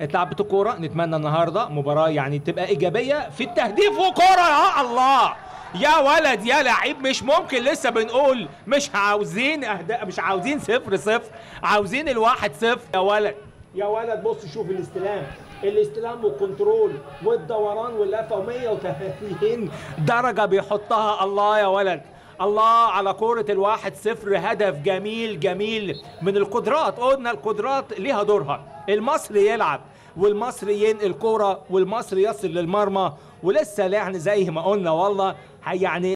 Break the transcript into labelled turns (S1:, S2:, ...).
S1: اتلعبت الكوره نتمنى النهارده مباراه يعني تبقى ايجابيه في التهديف وكوره يا الله يا ولد يا لعيب مش ممكن لسه بنقول مش عاوزين أهداء مش عاوزين صفر صفر عاوزين الواحد صفر يا ولد يا ولد بص شوف الاستلام الاستلام والكنترول والدوران واللفه و180 درجه بيحطها الله يا ولد الله على كرة الواحد صفر هدف جميل جميل من القدرات قلنا القدرات ليها دورها المصري يلعب والمصري ينقل كرة والمصري يصل للمرمى ولسه يعني زي ما قلنا والله يعني